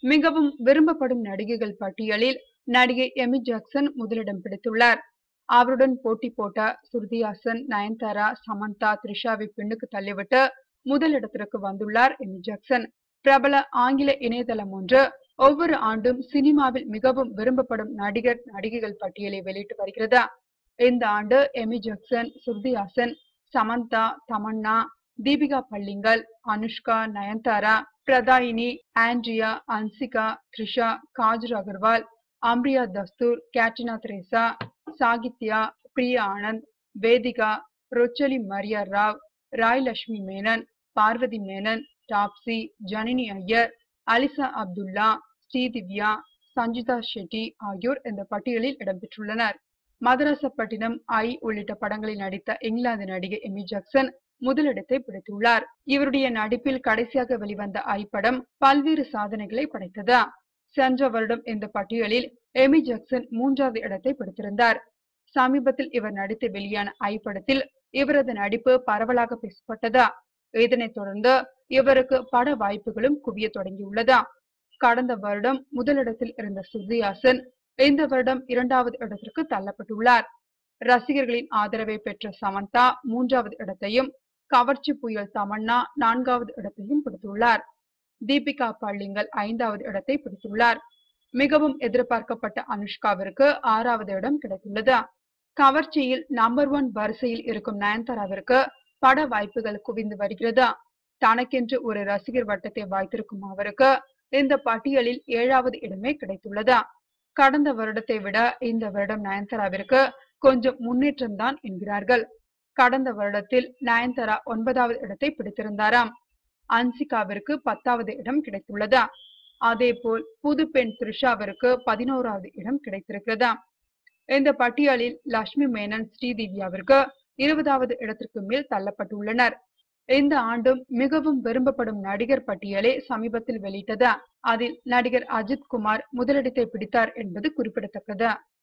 மிகவும் விரும்பப்படும் நடிகைகள் பட்டியலில் நடிகை எமி ஜாக்சன் முதலிடம் பிடித்துள்ளார் அவருடன் போட்டி போட்ட ஸ்ருதி ஹாசன் நயன்தாரா சமந்தா த்ரிஷாவை பின்னுக்கு தள்ளிவிட்டு முதலிடத்திற்கு வந்துள்ளார் எமி ஜாக்சன் பிரபல ஆங்கில இணையதளம் ஒன்று ஒவ்வொரு ஆண்டும் சினிமாவில் மிகவும் விரும்பப்படும் நடிகர் நடிகைகள் பட்டியலை வெளியிட்டு வருகிறது இந்த ஆண்டு எமி ஜாக்சன் ஸ்ருதி ஹாசன் சமந்தா தமன்னா தீபிகா பள்ளிங்கல் அனுஷ்கா நயன்தாரா பிரதாயினி Andrea Hansika Trisha Kajal Agarwal Amyra Dastur Katrina Tresa Sahithya Priya Anand Vedhika Rochelle Maria Rao Rai Lakshmi Menon Parvathy Menon Taapsee Janani Iyer Alisha Abdullah Sridivya Sanchita Shetty ஆகியோர் இந்த பட்டியலில் இடம்பெற்றுள்ளனர் மதரசப்பட்டினம் ஐ உள்ளிட்ட படங்களில் நடித்த இங்கிலாந்து நடிகை எமி ஜாக்சன் முதலிடத்தை பிடித்துள்ளார் இவருடைய நடிப்பில் கடைசியாக வெளிவந்த ஐ படம் பல்வேறு சாதனைகளை படைத்தது சென்ற வருடம் இந்த பட்டியலில் எமி ஜாக்சன் மூன்றாவது இடத்தை பிடித்திருந்தார் சமீபத்தில் இவர் நடித்து வெளியான ஐ படத்தில் இவரது நடிப்பு பரவலாக பேசப்பட்டது இதனைத் தொடர்ந்து இவருக்கு பட வாய்ப்புகளும் குவிய தொடங்கியுள்ளதா கடந்த வருடம் முதலிடத்தில் இருந்த சுருதிஹாசன் இந்த வருடம் இரண்டாவது இடத்திற்கு தள்ளப்பட்டுள்ளார் ரசிகர்களின் ஆதரவை பெற்ற சமந்தா மூன்றாவது இடத்தையும் கவர்ச்சி புயல் தமன்னா நான்காவது இடத்தையும் பிடித்துள்ளார் தீபிகா பள்ளிங்கல் ஐந்தாவது இடத்தை பிடித்துள்ளார் மிகவும் எதிர்பார்க்கப்பட்ட அனுஷ்காவிற்கு ஆறாவது இடம் கிடைத்துள்ளது கவர்ச்சியில் நம்பர் ஒன் வரிசையில் இருக்கும் நயன்தாராவிற்கு பட வாய்ப்புகள் குவிந்து வருகிறது தனக்கென்று ஒரு ரசிகர் வட்டத்தை வைத்திருக்கும் அவருக்கு இந்த பட்டியலில் ஏழாவது இடமே கிடைத்துள்ளது கடந்த வருடத்தை விட இந்த வருடம் நயன்தாராவிற்கு கொஞ்சம் முன்னேற்றம் தான் என்கிறார்கள் கடந்த வருடத்தில் நயன்தாரா ஒன்பதாவது இடத்தை பிடித்திருந்தாராம் அன்சிகாவிற்கு பத்தாவது இடம் கிடைத்துள்ளதா அதே போல் புது பெண் த்ரிஷாவிற்கு பதினோராவது இடம் கிடைத்திருக்கிறதா இந்த பட்டியலில் லட்சுமி மேனன் ஸ்ரீதிவ்யாவிற்கு இருபதாவது இடத்திற்கு மேல் தள்ளப்பட்டுள்ளனர் இந்த ஆண்டும் மிகவும் விரும்பப்படும் நடிகர் பட்டியலை சமீபத்தில் வெளியிட்டது அதில் நடிகர் அஜித் குமார் முதலிடத்தை பிடித்தார் என்பது குறிப்பிடத்தக்கது